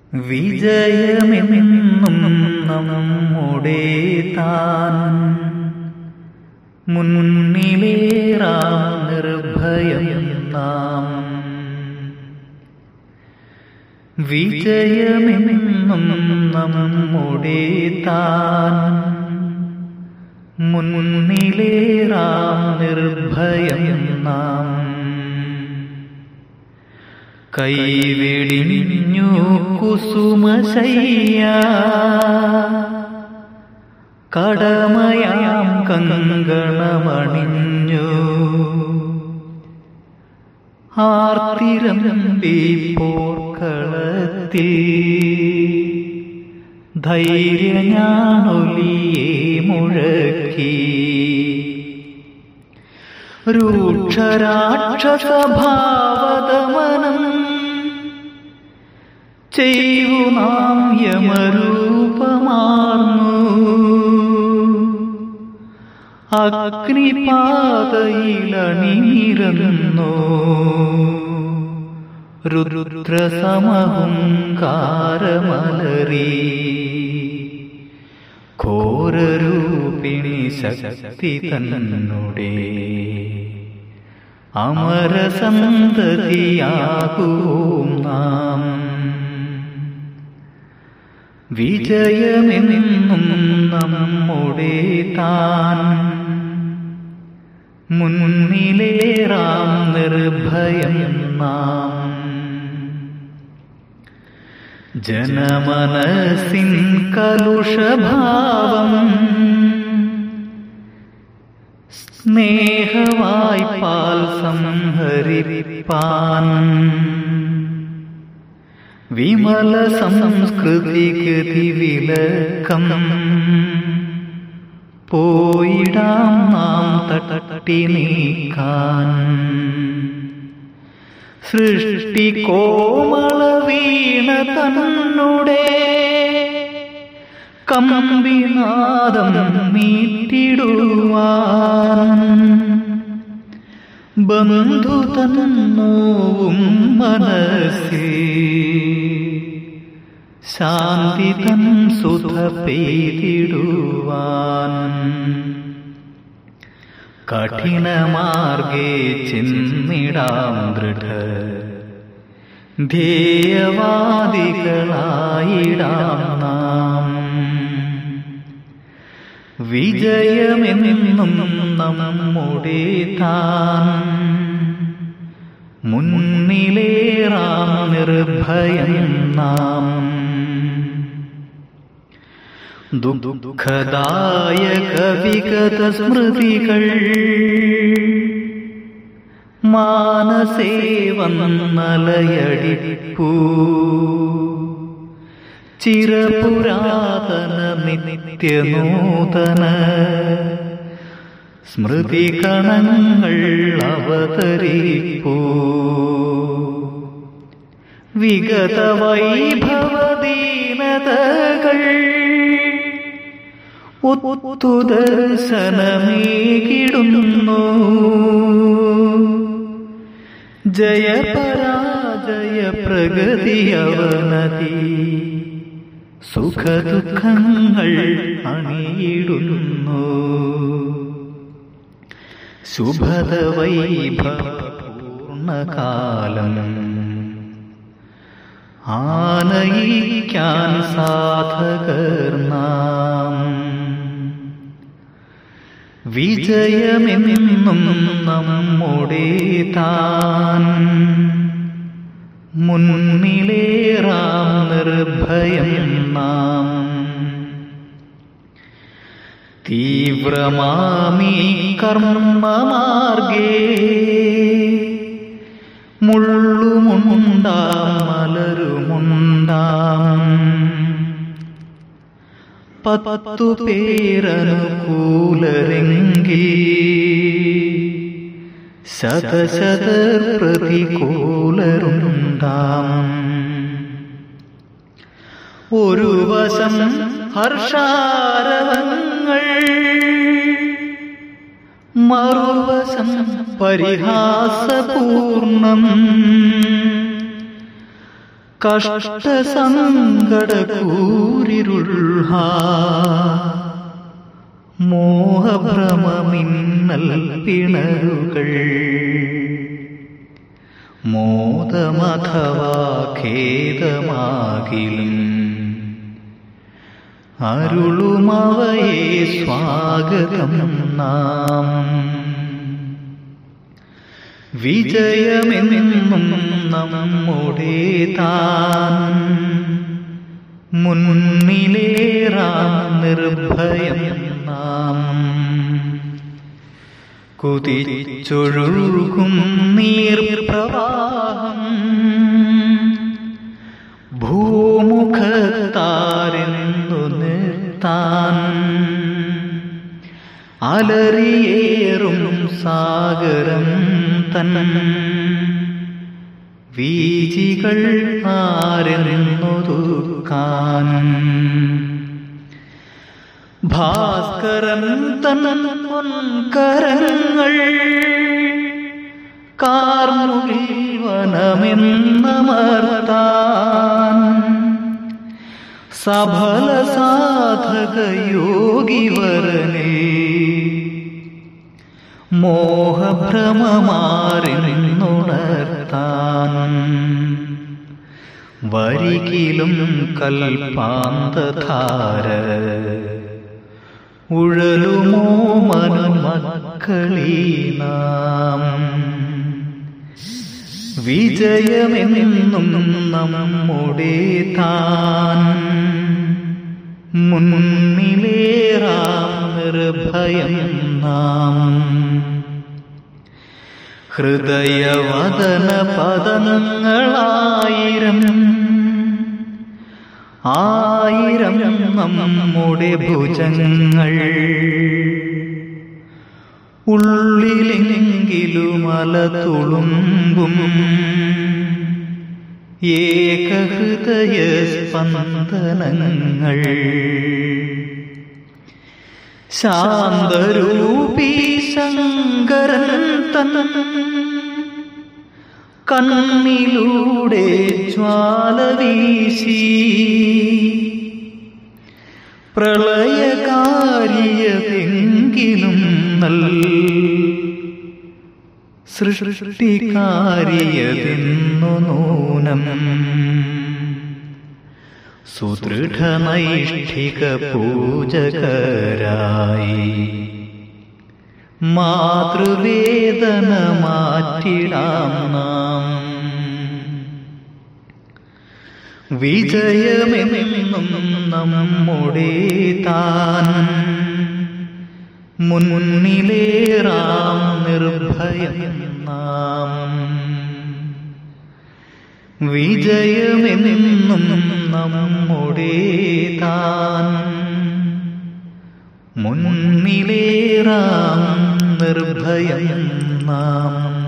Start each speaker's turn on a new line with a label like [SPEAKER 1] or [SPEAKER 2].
[SPEAKER 1] വിജയമെന്നും നമ്മുടെ താൻ മുന്നിലേറാം നിർഭയം നാം വിജയമെന്നും നമ്മുടെ താൻ മുന്നിലേറാം നിർഭയം നാം കൈവെടിഞ്ഞു കുസുമശയ്യ കടമയാം കങ്കണമണിഞ്ഞു ആർത്തിരമ്പി പോർക്കളത്തിൽ ധൈര്യഞാനൊലിയെ മുഴക്കി രൂക്ഷരാക്ഷസഭാവതമനം ചെയ്യൂ നാം യമരൂപമാർന്നു അഗ്നിപാതയിലണിനിരന്നു രുദ്രസമഹുങ്കാരമലറി ഘോരരൂപിണി ശക്തി തന്നുടേ അമരസന്തതിയാകും നാം വിജയമെന്നും നമ്മുടെ താൻ മുന്നിലേറാം നിർഭയം നാം ജനമനസിൻ കലുഷഭാവം സ്നേഹവായ്പാൽ സംഹരിപ്പാൻ വിമല സംസ്കൃതി ഗതി വിലക്കം പോയിടാം നാം തട്ടി നീക്കാൻ സൃഷ്ടി കോമള വീണ തന്നുടേ കമ്പിനാദം മീട്ടിടുവാൻ ബന്ധു തന്നോവും മനസ്സിൽ ശാന്തി തൻ സുധ പെയ്തിടുവാൻ കഠിനമാർഗേ ചിന്നിടാം ദൃഢ ധ്യേയവാദികളായിടാം നാം വിജയമെന്നും നമ്മുടെ താൻ മുന്നിലേറാം നിർഭയം നാം ദുഃഖദായക വിഗത സ്മൃതികൾ മാനസേ വന്നലയടിപ്പൂ ചിരപുരാതന നിത്യനൂതന സ്മൃതി കണങ്ങൾ അവതരിപ്പൂ വിഗത വൈഭവദീനതകൾ ഒത്തുദർശനമേകിടുന്നു ജയപരാജയ പ്രഗതി അവനതി സുഖദുഃഖങ്ങൾ അണിയിടുന്നു ശുഭത വൈഭൂർണകാലം ആനയിക്കാൻ സാധകർ നാം വിജയമെന്നും നമ്മുടെ താൻ മുന്നിലേറാം നിർഭയം നാം തീവ്രമാമീ കർമ്മമാർഗേ മുള്ളുമുണ്ടാം മലരുമുണ്ടാം പത്തു പേരനുകൂലരെങ്കിൽ ശതശത പ്രതികൂലരുണ്ടാം ഒരു വശം ഹർഷാരവങ്ങൾ മറുവശം പരിഹാസപൂർണം കഷ്ടസങ്കട കൂരിരുൾഹാ മോഹഭ്രമമിന്നൽ പിണരുകൾ മോദമഥവാ ഖേദമാകിലും അരുളുമവയെ സ്വാഗതം നാം വിജയമെന്നും നമ്മുടെ താൻ മുന്നിലേറാം നിർഭയം നാം കുതിച്ചൊഴുകും നീർപ്രവാഹം ഭൂമുഖത്താരെന്നു നിർത്താൻ അലറിയേറും സാഗരം തൻ വീജികൾ ആരെന്നൊതുക്കാൻ ഭാസ്കരൻ തൻ പൊൻകരങ്ങൾ കാർമുകിൽ വനമെന്നമർത്താൻ സഫല സാധക യോഗിവരനെ മോഹഭ്രമമാറിനുണർത്താൻ വരികിലും കൽപ്പാന്തധാര ഉഴലുമോ മനുമക്കളീ നാം വിജയമെന്നും നമ്മുടെ താൻ മുന്നിലേറാം നിർഭയം നാം ഹൃദയവദന പദങ്ങളായിരം ആയിരം നമ്മുടെ ഭുജങ്ങൾ ഉള്ളിലെങ്കിലും അല തുളുമ്പും ഏകഹൃദയ സ്പന്ദനങ്ങൾ ശാന്തരൂപി ശങ്കരൻ തൻ കണ്ണിലൂടെ ജ്വാല വീശി പ്രളയകാരിയതെങ്കിലും നൽ സൃഷ്ടികാരിയതെന്നു നൂനം സുദൃഢനൈഷ്ഠിക പൂജകരായി മാതൃവേദന മാറ്റിടാം നാം വിജയമെന്നും നമ്മുടെ താൻ മുന്നിലേറാം നിർഭയം നാം വിജയമെന്നും നമ്മുടെ താൻ മുന്നിലേറാം നിർഭയം നാം